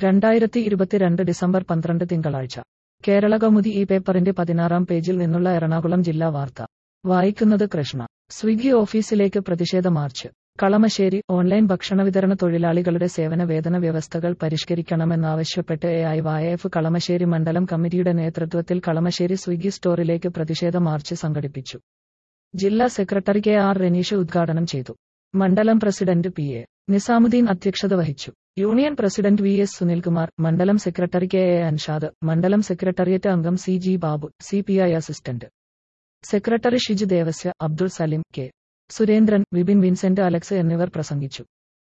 രണ്ടായിരത്തി ഇരുപത്തിരണ്ട് ഡിസംബർ പന്ത്രണ്ട് തിങ്കളാഴ്ച കേരള കൗമുദി ഈ പേപ്പറിന്റെ പതിനാറാം പേജിൽ നിന്നുള്ള എറണാകുളം ജില്ലാ വാർത്ത വായിക്കുന്നത് കൃഷ്ണ സ്വിഗ്ഗി ഓഫീസിലേക്ക് പ്രതിഷേധ മാർച്ച് കളമശ്ശേരി ഓൺലൈൻ ഭക്ഷണ വിതരണ തൊഴിലാളികളുടെ സേവന വേതന വ്യവസ്ഥകൾ പരിഷ്കരിക്കണമെന്നാവശ്യപ്പെട്ട് A I Y F Kalamassery മണ്ഡലം കമ്മിറ്റിയുടെ നേതൃത്വത്തിൽ കളമശ്ശേരി സ്വിഗ്ഗി സ്റ്റോറിലേക്ക് പ്രതിഷേധ മാർച്ച് സംഘടിപ്പിച്ചു ജില്ലാ സെക്രട്ടറി കെ ആർ റെനീഷ് ഉദ്ഘാടനം ചെയ്തു മണ്ഡലം പ്രസിഡന്റ് പി എ നിസാമുദ്ദീൻ അധ്യക്ഷത വഹിച്ചു union president V S Sunilkumar മണ്ഡലം സെക്രട്ടറി കെ എ അൻഷാദ് മണ്ഡലം സെക്രട്ടേറിയറ്റ് അംഗം C G Babu C P I assistant secretary Shiju Devassya Abdul Salim K Surendran Vipin Vincent Alex എന്നിവർ പ്രസംഗിച്ചു